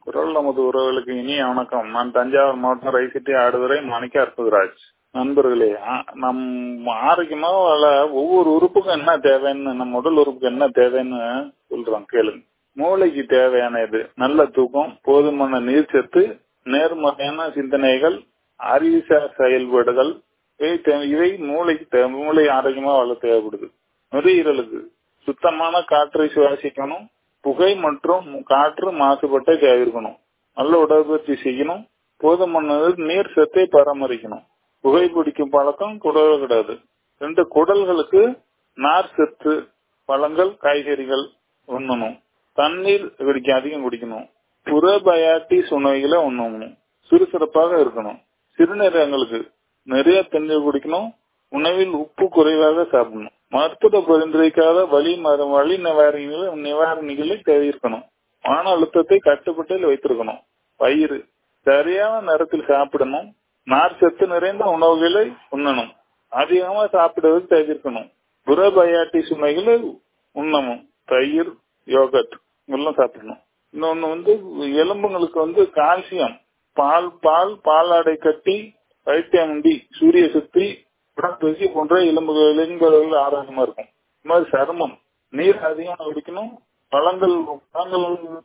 குரல் நமது உறவுகளுக்கு இனிய வணக்கம் நான் தஞ்சாவூர் மாவட்டம் ரைசிட்டி ஆடுதுறை மாணிக்க அற்புதராஜ் நண்பர்களே ஆ- நம் ஆரோக்கியமா வாழ ஒவ்வொரு உறுப்புக்கும் என்ன தேவைன்னு நம்ம உடல் உறுப்புக்கு என்ன தேவைன்னு சொல்றோம் கேளுங்க மூளைக்கு தேவையான இது நல்ல தூக்கம் போதுமான நீர்ச்சத்து நேர்மறையான சிந்தனைகள் அறிவுசார் செயல்பாடுகள் இவை தே- இவை மூளைக்கு தேவை மூளை ஆரோக்கியமா வாழ தேவைப்படுது நுரையீரலுக்கு சுத்தமான காற்றை சுவாசிக்கணும் புகை மற்றும் காற்று மாசுபட்டை தவிர்க்கணும் நல்ல உடற்பயிற்சி செய்யணும் போதுமான நீர் சத்தை பராமரிக்கணும் புகை பிடிக்கும் பழக்கம் கூடவே கூடாது ரெண்டு குடல்களுக்கு நார் சத்து பழங்கள் காய்கறிகள் உண்ணணும் தண்ணீர் குடிக்க அதிகம் குடிக்கணும் புறபயாட்டிஸ் உணவுகளை உண்ணணும் சுறுசுறுப்பாக இருக்கணும் சிறுநீரகங்களுக்கு நிறைய தண்ணீர் குடிக்கணும் உணவில் உப்பு குறைவாக சாப்பிடணும் மருத்துவ பரிந்துரைக்காத வலி மரு வலி நிவாரணிகளை நிவாரணிகளை தவிர்க்கணும் மன அழுத்தத்தை கட்டுப்பட்டில் வைத்திருக்கணும் வயிறு சரியான நேரத்தில் சாப்பிடணும் நார் சத்து நிறைந்த உணவுகளை உண்ணணும் அதிகமா சாப்பிடுவது தவிர்க்கணும் புறபயாட்டிஸ் உணவுகளை உண்ணணும் தயிர் யோகட் இதெல்லாம் சாப்பிடணும் இன்னொன்னு வந்து எலும்புங்களுக்கு வந்து கால்சியம் பால் பால் பாலாடை கட்டி வைட்டமின் டி சூரிய சக்தி உடற்பயிற்சி போன்ற எலும்புகள் எலும்புகள் ஆரோக்கியமா இருக்கும் இந்த மாதிரி சருமம் நீர் அதிகமா குடிக்கணும் பழங்கள் பழங்கள்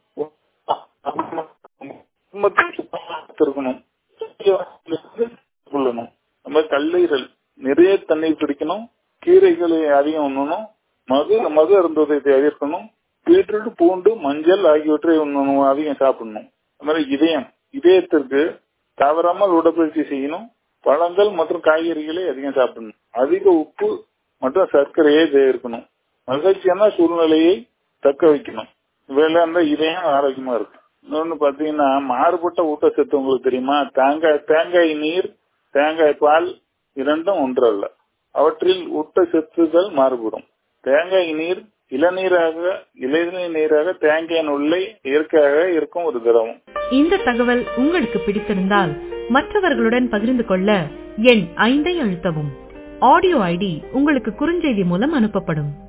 குடும்பத்தை சுத்தமா இருக்கணும் கொள்ளணும் இந்த மாதிரி கல்லீரல் நிறைய தண்ணீர் குடிக்கணும் கீரைகளை அதிகம் உண்ணணும் மது மது அருந்துவதை தவிர்க்கணும் பீட்ரூட் பூண்டு மஞ்சள் ஆகியவற்றை உண்ணணும் அதிகம் சாப்பிடணும் அது மாதிரி இதயம் இதயத்திற்கு தவறாமல் உடற்பயிற்சி செய்யணும் பழங்கள் மற்றும் காய்கறிகளை அதிகம் சாப்பிடணும் அதிக உப்பு மற்றும் சர்க்கரையை தவிர்க்கணும் மகிழ்ச்சியான சூழ்நிலையை தக்க வைக்கணும் வேலை அந்த இதயம் ஆரோக்கியமா இருக்கும் இன்னொன்னு பாத்தீங்கன்னா மாறுபட்ட ஊட்டச்சத்து உங்களுக்கு தெரியுமா தேங்காய் தேங்காய் நீர் தேங்காய் பால் இரண்டும் ஒன்றல்ல அவற்றில் ஊட்டச்சத்துக்கள் மாறுபடும் தேங்காய் நீர் இளநீராக இளநீர் நீராக தேங்காயின் உள்ளே இயற்கையாக இருக்கும் ஒரு திரவம் இந்த தகவல் உங்களுக்கு பிடித்திருந்தால் மற்றவர்களுடன் பகிர்ந்து கொள்ள எண் ஐந்தை அழுத்தவும் ஆடியோ ஐடி உங்களுக்கு குறுஞ்செய்தி மூலம் அனுப்பப்படும்